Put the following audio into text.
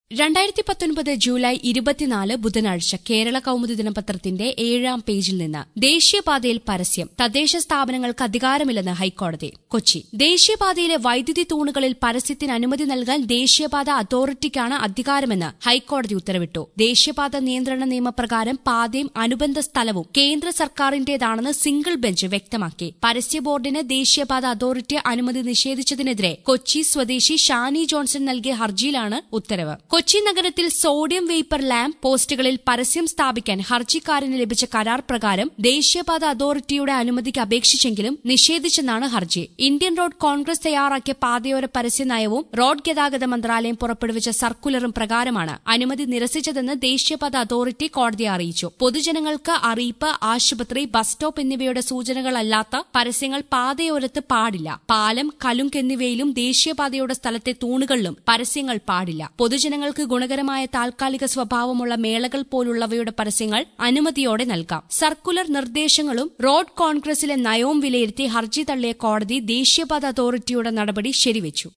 രണ്ടായിരത്തി പത്തൊൻപത് ജൂലൈ ഇരുപത്തിനാല് ബുധനാഴ്ച കേരള കൌമുദി ദിനപത്രത്തിന്റെ ഏഴാം പേജിൽ നിന്ന് ദേശീയപാതയിൽ പരസ്യം തദ്ദേശ സ്ഥാപനങ്ങൾക്ക് അധികാരമില്ലെന്ന് ഹൈക്കോടതി കൊച്ചി ദേശീയപാതയിലെ വൈദ്യുതി തൂണുകളിൽ പരസ്യത്തിന് അനുമതി നൽകാൻ ദേശീയപാത അതോറിറ്റിക്കാണ് അധികാരമെന്ന് ഹൈക്കോടതി ഉത്തരവിട്ടു ദേശീയപാത നിയന്ത്രണ നിയമപ്രകാരം പാതയും അനുബന്ധ സ്ഥലവും കേന്ദ്ര സർക്കാരിന്റേതാണെന്ന് സിംഗിൾ ബെഞ്ച് വ്യക്തമാക്കി പരസ്യ ബോർഡിന് ദേശീയപാത അതോറിറ്റി അനുമതി നിഷേധിച്ചതിനെതിരെ കൊച്ചി സ്വദേശി ഷാനി ജോൺസൺ നൽകിയ ഹർജിയിലാണ് ഉത്തരവ് കൊച്ചി നഗരത്തിൽ സോഡിയം വേപ്പർ ലാമ്പ് പോസ്റ്റുകളിൽ പരസ്യം സ്ഥാപിക്കാൻ ഹർജിക്കാരന് ലഭിച്ച കരാർ പ്രകാരം ദേശീയപാത അതോറിറ്റിയുടെ അനുമതിക്ക് അപേക്ഷിച്ചെങ്കിലും നിഷേധിച്ചെന്നാണ് ഹർജി ഇന്ത്യൻ റോഡ് കോൺഗ്രസ് തയ്യാറാക്കിയ പാതയോര പരസ്യ നയവും റോഡ് ഗതാഗത മന്ത്രാലയം പുറപ്പെടുവിച്ച സർക്കുലറും പ്രകാരമാണ് അനുമതി നിരസിച്ചതെന്ന് ദേശീയപാത അതോറിറ്റി കോടതിയെ അറിയിച്ചു പൊതുജനങ്ങൾക്ക് അറിയിപ്പ് ആശുപത്രി ബസ് സ്റ്റോപ്പ് എന്നിവയുടെ സൂചനകളല്ലാത്ത പരസ്യങ്ങൾ പാതയോരത്ത് പാടില്ല പാലം കലുങ്ക് എന്നിവയിലും ദേശീയപാതയുടെ സ്ഥലത്തെ തൂണുകളിലും പരസ്യങ്ങൾ പാടില്ല പൊതുജനങ്ങൾക്ക് ഗുണകരമായ താൽക്കാലിക സ്വഭാവമുള്ള മേളകൾ പോലുള്ളവയുടെ പരസ്യങ്ങൾ അനുമതിയോടെ നൽകാം സർക്കുലർ നിർദ്ദേശങ്ങളും റോഡ് കോൺഗ്രസിലെ നയവും വിലയിരുത്തി ഹർജി തള്ളിയ കോടതി ദേശീയപാത അതോറിറ്റിയുടെ നടപടി ശരിവച്ചു